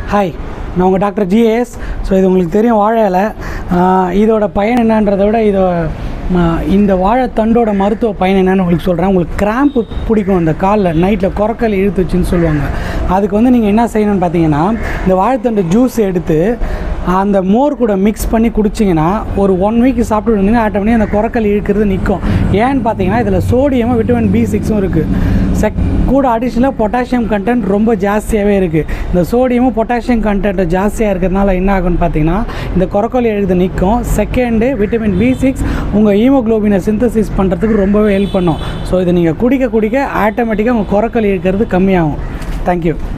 hi நான் உங்கள் doctor GS so இது உங்களுக்கு தெரியும் வாழை இலை ஆஹ் இதோட பயன் என்னன்றதை விட இதோ ம- இந்த வாழைத்தண்டோட மருத்துவ பயன் என்னன்னு உங்களுக்கு சொல்கிறேன் உங்களுக்கு கிராம்பு பிடிக்கும் அந்த காலில் நைட்டில் குரக்கல் இழுத்துச்சுன்னு சொல்லுவாங்க அதுக்கு வந்து நீங்கள் என்ன செய்யணும்னு பார்த்தீங்கன்னா இந்த வாழைத்தண்டு ஜூஸ் எடுத்து அந்த மோர் கூட மிக்ஸ் பண்ணி குடிச்சிங்கன்னா ஒரு ஒன் வீக் சாப்பிட்டு இருந்தீங்கன்னா ஆட்டோமேட்டிக் அந்த குரக்கல் இழுக்கிறது நிற்கும் ஏன்னு பார்த்தீங்கன்னா இதில் சோடியமும் விட்டமின் பி சிக்ஸும் இருக்குது செக் கூட அடிஷ்னலாக பொட்டாசியம் கண்டென்ட் ரொம்ப ஜாஸ்தியாகவே இருக்குது இந்த சோடியமும் பொட்டாசியம் கண்டென்ட் ஜாஸ்தியாக இருக்கிறதுனால என்ன ஆகும்னு பார்த்தீங்கன்னா இந்த குரக்கோலி எழுது நிற்கும் செகண்டு விட்டமின் பி சிக்ஸ் உங்கள் ஹீமோக்ளோபினை சிந்தசிஸ் பண்ணுறதுக்கு ரொம்பவே ஹெல்ப் பண்ணும் ஸோ இதை நீங்கள் குடிக்க குடிக்க ஆட்டோமேட்டிக்காக உங்கள் குரக்கோலி இருக்கிறது கம்மியாகும் தேங்க்யூ